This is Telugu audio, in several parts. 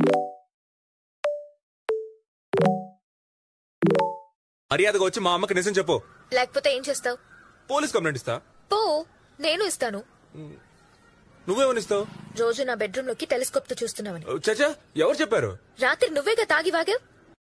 మర్యాదగా వచ్చి మా అమ్మకి నిజం చెప్పు లేకపోతే ఏం చేస్తావు పోలీస్ కంప్లైంట్ ఇస్తా పో నేను ఇస్తాను నువ్వేమని ఇస్తావు రోజు నా బెడ్రూమ్ లోకి టెలిస్కోప్ తో చూస్తున్నావని చచ్చా ఎవరు చెప్పారు రాత్రి నువ్వేగా తాగి వాగావు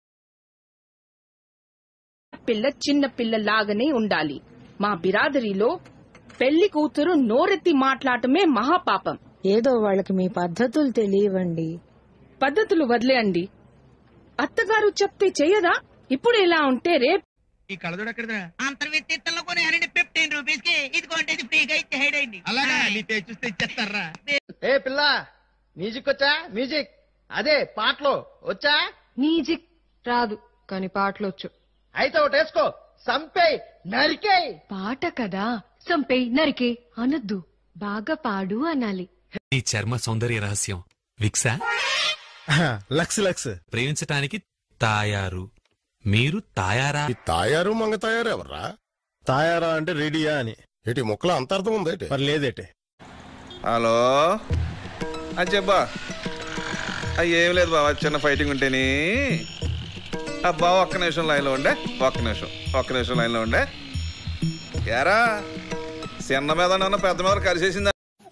పిల్ల చిన్న పిల్లలాగానే ఉండాలి మా బిరాదరిలో పెళ్లి కూతురు నోరెత్తి మాట్లాడటమే మహాపాపం ఏదో వాళ్ళకి మీ పద్ధతులు తెలియవండి పద్ధతులు వదిలేయండి అత్తగారు చెప్తే చెయ్యదా ఇప్పుడు ఎలా ఉంటే రేపు ఈ కళ్ళజోడు ఎక్కడదా అంతర్వ్యక్తిత్వంలో కొనేయాలండి ఫిఫ్టీన్ రూపీస్ కి ఇదిగోండి ఇది ఫ్రీగా ఇచ్చేయండి అలాగా నీ పేరు చూస్తే ఇచ్చేస్తారా ఏ పిల్ల మ్యూజిక్ వచ్చా మ్యూజిక్ అదే పాటలు వచ్చా మ్యూజిక్ రాదు కానీ పాటలొచ్చు అయితే ఒకటి వేసుకో సంపేయ్ నరికేయ్ పాట కదా సంపేయ్ నరికే అనొద్దు బాగా పాడు అనాలి నీ చర్మ సౌందర్య రహస్యం విక్సా లక్స్ లక్స్ ప్రేమించటానికి తాయారు మీరు తాయారా తాయారు మంగ తాయారు ఎవర్రా తాయారా అంటే రెడీయా అని ఏటి ముక్కలో అంత అర్థం ఉందేటి మరి లేదేటి హలో అని చెప్పా ఏం లేదు బాబా చిన్న ఫైటింగ్ ఉంటేని అబ్బా ఒక్క నిమిషం లైన్లో ఉండే ఒక్క నిమిషం ఒక్క నిమిషం లైన్లో ఉండే ఎరా చిన్న మీద ఉన్న పెద్ద మీద కలిసేసిందా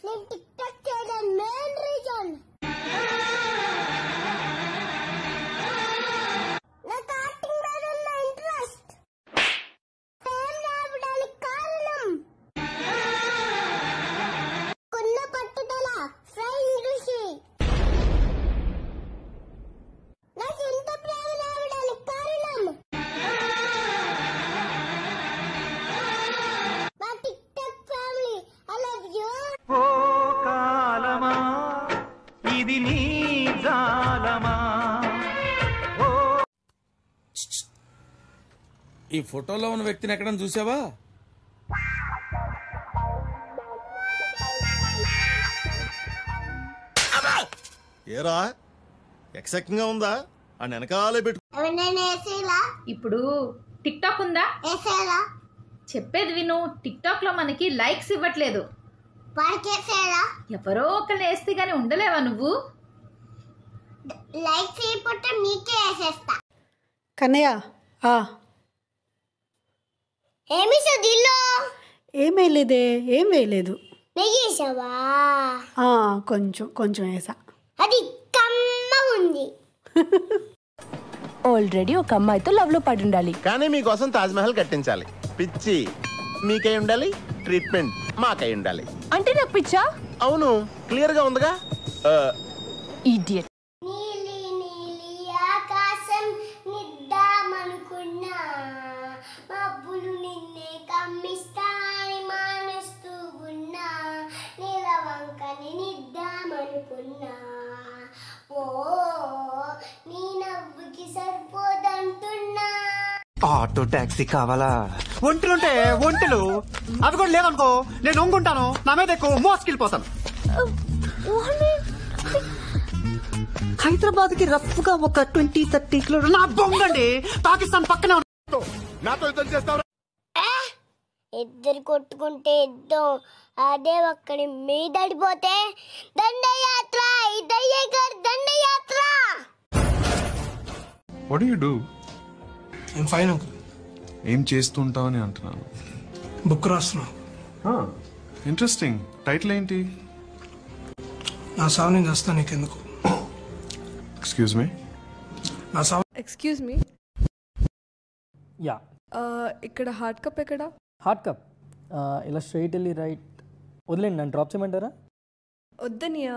ఓ కాలమా ఇది నీ జాలమా ఈ ఫోటోలో ఉన్న వ్యక్తిని ఎక్కడ చూసావా ఏరా ఎక్సెక్టింగ్ గా ఉందా ఆ వెనకాలే పెట్టు ఇప్పుడు టిక్ టాక్ ఉందా చెప్పేది విను టిక్ టాక్ లో మనకి లైక్స్ ఇవ్వట్లేదు ఎవరో ఒకళ్ళు వేస్తే గానీ ఉండలేవా నువ్వు లైక్ చేయకపోతే మీకే వేసేస్తా కన్నయ్య ఆ ఏమి సుదిల్లో ఏం వేయలేదే ఏం వేయలేదు నెయ్యేసావా ఆ, కొంచెం కొంచెం వేసా అది కమ్మ ఉంది ఆల్రెడీ ఒక అమ్మాయితో లవ్ లో పడి ఉండాలి కానీ మీకోసం తాజ్ మహల్ కట్టించాలి పిచ్చి మీకై ఉండాలి ట్రీట్మెంట్ మాకై ఉండాలి అంటే నాకు పిచ్చా అవును క్లియర్ గా ఉందిగా ఇడియట్ నీలి నీలి ఆకాశం నిద్దామనుకున్నా మబ్బులు నిన్నే కమ్మిస్తాయి మానేస్తూ ఉన్నా నీలవంకని నిద్దామనుకున్నా ఓ నీ నవ్వుకి సరిపోదంటున్నా ఆటో టాక్సీ కావాలా ఒంటలుంటే ఒంటలు అవి కూడా లేవనుకో నేను ఒంగుంటాను నా మీద ఎక్కువ మోసుకెళ్ళిపోతాను హైదరాబాద్ కి రఫ్ గా ఒక ట్వంటీ థర్టీ కిలో నా బొంగండి పాకిస్తాన్ పక్కనే ఉంది నాతో యుద్ధం చేస్తావు ఇద్దరు కొట్టుకుంటే యుద్ధం అదే ఒక్కడి మీదడిపోతే దండయాత్ర ఇదయ్యే గారు దండయాత్ర వాట్ యు డూ ఏం ఫైన్ అంకుల్ ఏం చేస్తుంటావని అంటున్నాను బుక్ రాస్తున్నా ఇంట్రెస్టింగ్ టైటిల్ ఏంటి నా సావు నేను చేస్తాను నీకెందుకు ఎక్స్క్యూజ్ మీ నా సావు ఎక్స్క్యూజ్ మీ యా ఇక్కడ హార్డ్ కప్ ఎక్కడ హార్డ్ కప్ ఇలా స్ట్రైట్ వెళ్ళి రైట్ వదిలేండి నన్ను డ్రాప్ చేయమంటారా వద్దనియా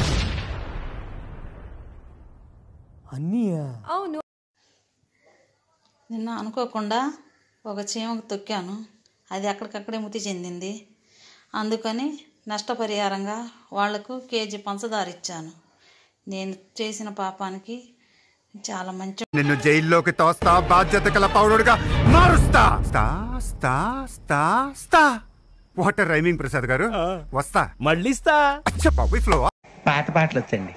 అన్నీయా అవును నిన్న అనుకోకుండా ఒక చీమకు తొక్కాను అది అక్కడికక్కడే మృతి చెందింది అందుకని నష్టపరిహారంగా వాళ్లకు కేజీ పంచదార ఇచ్చాను నేను చేసిన పాపానికి చాలా మంచి నిన్ను జైల్లోకి తోస్తా బాధ్యత గల పౌరుడుగా మారుస్తా స్తా స్తా స్తా స్తా వాటర్ రైమింగ్ ప్రసాద్ గారు వస్తా మళ్ళీ ఇస్తా బాబు ఫ్లో పాత పాటలు వచ్చండి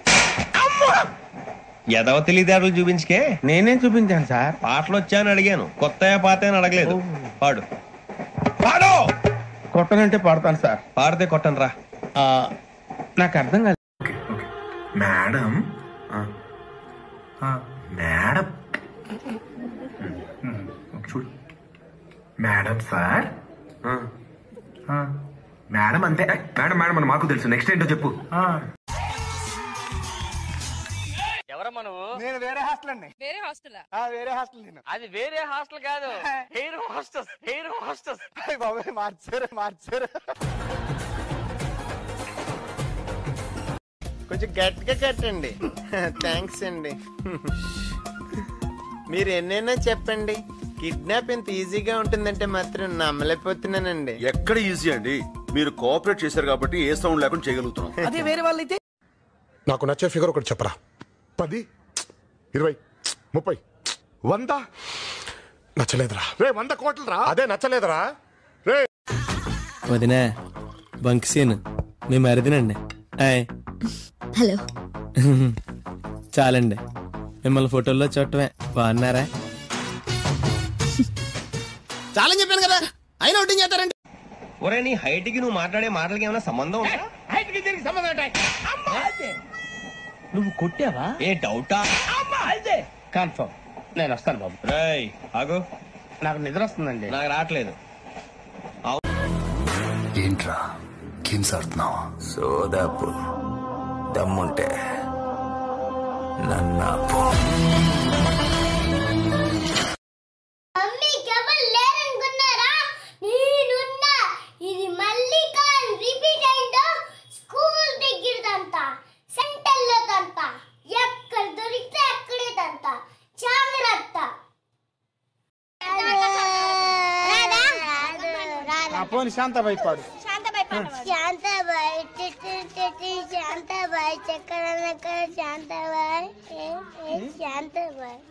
ఎదవ తెలివితేటలు చూపించుకే నేనేం చూపించాను సార్ పాటలు వచ్చాయని అడిగాను కొత్త పాత అని అడగలేదు పాడు పాడు కొట్టనంటే పాడతాను సార్ పాడితే కొట్టను రా నాకు అర్థం కాదు మేడం మేడం చూడు మేడం సార్ మేడం అంతే మేడం మేడం అని మాకు తెలుసు నెక్స్ట్ ఏంటో చెప్పు ఎవరమ్మా నువ్వు నేను వేరే హాస్టల్ అండి వేరే హాస్టలా వేరే హాస్టల్ నేను అది వేరే హాస్టల్ కాదు హెయిర్ హాస్టల్ హెయిర్ హాస్టల్ బాబాయ్ మార్చారు మార్చారు కొంచెం గట్టిగా కట్టండి థ్యాంక్స్ అండి మీరు ఎన్నైనా చెప్పండి కిడ్నాప్ ఇంత ఈజీగా ఉంటుందంటే మాత్రం నమ్మలేకపోతున్నానండి ఎక్కడ ఈజీ అండి మీరు కోఆపరేట్ చేశారు కాబట్టి ఏ సౌండ్ లేకుండా చేయగలుగుతున్నాం అదే వేరే వాళ్ళైతే నాకు నచ్చే ఫిగర్ ఒకటి చెప్పరా పది ఇరవై ముప్పై వంద నచ్చలేదురా రే వంద కోట్లు రా అదే నచ్చలేదురా రే వదినా బంక్ సీన్ మీ మరిదినండి ఆయ్ హలో చాలండి మిమ్మల్ని ఫోటోల్లో చూడటమే బాగున్నారా చాలా చెప్పాను కదా అయినా ఒకటి చేస్తారండి ఒరే నీ హైట్ కి నువ్వు మాట్లాడే మాటలకి ఏమైనా సంబంధం ఉందా హైట్ కి దీనికి సంబంధం ఏంటి? అమ్మా, అయితే. నువ్వు కొట్టావా ఏ డౌటా అమ్మా, అయితే. కన్ఫర్మ్ నేను వస్తాను బాబు రేయ్ ఆగు నాకు నిద్ర వస్తుందండి నాకు రావట్లేదు ఏంట్రా గేమ్స్ ఆడుతున్నావా సోదాపు దమ్ముంటే నన్నాపు మమ్మీకి ఎవరు లేరనుకున్నారా నేనున్నా ఇది మళ్ళీ కాల్ రిపీట్ అయిందో స్కూల్ దగ్గరదంతా సెంటర్లో దంతా ఎక్కడ దొరికితే అక్కడే దంతా జాగ్రత్త పోని శాంతాబాయి పాడు శాంతాబాయ్ టిటి టిటి శాంతాబాయ్ చక్కెర నక్కర శాంతాబాయ్ ఏ, ఏ, శాంతాబాయ్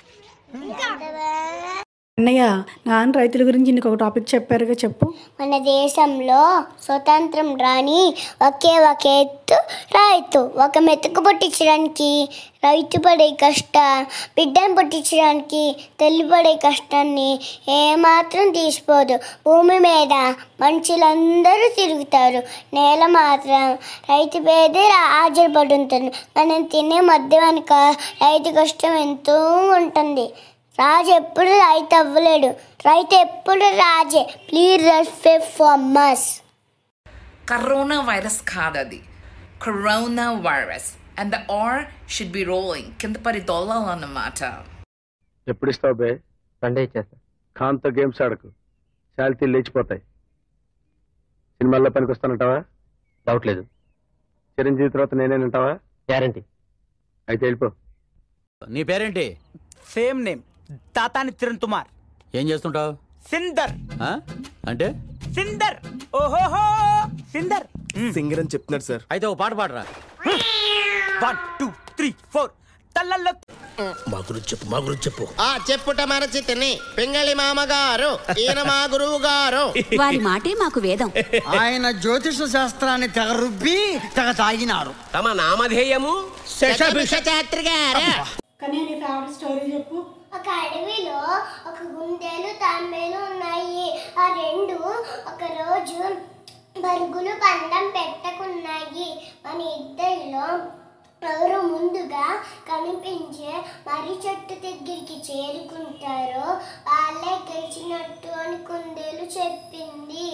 శాంతాబాయ్ అన్నయ్య నాన్న రైతుల గురించి నీకు ఒక టాపిక్ చెప్పారుగా చెప్పు మన దేశంలో స్వతంత్రం రాని ఒకే ఒక ఎత్తు రైతు ఒక మెతుకు పుట్టించడానికి రైతు పడే కష్ట బిడ్డను పుట్టించడానికి తల్లి పడే కష్టాన్ని ఏమాత్రం తీసిపోదు భూమి మీద మనుషులందరూ తిరుగుతారు నేల మాత్రం రైతు పేదే ఆజరపడి ఉంటుంది మనం తినే మధ్య వెనుక రైతు కష్టం ఎంతో ఉంటుంది రాజు ఎప్పుడు రైతు అవ్వలేడు రైతు ఎప్పుడు రాజే please respect for us corona virus కాదది corona virus and the are should be rolling కింద పడి దొల్లాలన్నమాట ఎప్పుడు ఇస్తావు బే సండే ఇచ్చేస్తా ఖాన్తో గేమ్స్ ఆడకు శాలితీలు లేచిపోతాయి సినిమాల్లో పనికి వస్తానంటావా డౌట్ లేదు చిరంజీవి తర్వాత నేనేనంటావా గ్యారంటీ అయితే వెళ్ళిపో నీ పేరేంటి సేమ్ నేమ్ తాతాని తిరణ్ తుమార్ ఏం చేస్తుంటావు సిందర్ అంటే సిందర్ ఓహోహో సిందర్ సింగర్ అని చెప్తున్నాడు సార్ అయితే ఓ పాట పాడరా వన్ టూ త్రీ ఫోర్ తల్లల్లో మా గురించి చెప్పు మా గురించి చెప్పు ఆ చెప్పుట మరచితిని పింగళి మామగారు ఈయన మా గురువు గారు వారి మాటే మాకు వేదం ఆయన జ్యోతిష శాస్త్రాన్ని తెగ రుబ్బి తెగ తాగినారు తమ నామధేయము శశభిషచాత్రి గారు కానీ నీ ఫేవరెట్ స్టోరీ చెప్పు ఒక అడవిలో ఒక గుండెలు తాంబేలు ఉన్నాయి ఆ రెండు ఒక రోజు పరుగులు పందెం పెట్టకున్నాయి మన ఇద్దరిలో ఎవరు ముందుగా కనిపించే మర్రి చెట్టు దగ్గరికి చేరుకుంటారో వాళ్ళే గెలిచినట్టు అని కుందేలు చెప్పింది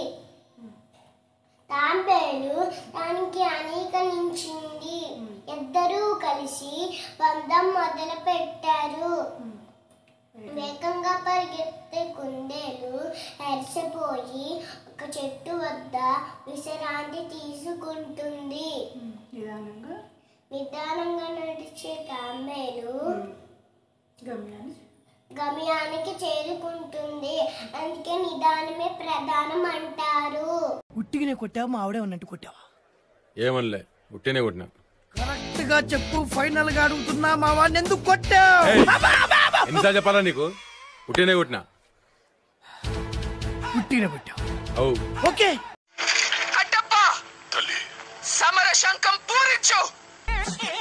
తాంబేలు దానికి అనేకనించింది ఇద్దరూ కలిసి బంధం మొదలు పెట్టారు వేగంగా పరిగెత్తే కుందేలు ఎరసిపోయి ఒక చెట్టు వద్ద విశ్రాంతి తీసుకుంటుంది నిదానంగా నిదానంగా నడిచే తాంబేలు గమ్యాన్ని గమ్యానికి చేరుకుంటుంది అందుకే నిదానమే ప్రధానం అంటారు ఉట్టిగానే కొట్టావా మా ఆవిడే ఉన్నట్టు కొట్టావా ఏమనలే ఉట్టినే కొట్టినా కరెక్ట్ గా చెప్పు ఫైనల్ గా అడుగుతున్నా మా వాడిని ఎందుకు కొట్టావు ఏయ్! ఎన్నిసార్లు చెప్పాలా నీకు ఉట్టినే కొట్టినా ఉట్టిగానే కొట్టావు అవు కట్టప్ప సమర శంఖం పూరించు